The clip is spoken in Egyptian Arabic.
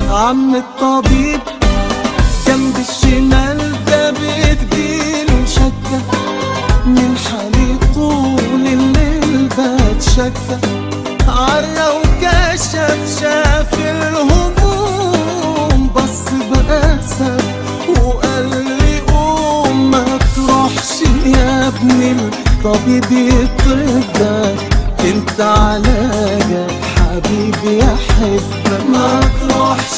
عم الطبيب جنب الشمال ده بتجيله شكة من حالي طول الليل بتشكى عرى وكشف شاف الهموم بص بأسف وقال لي قوم ما تروحش يا ابني الطبيب يطردك انت علاجك حبيبي احبك ما تروحش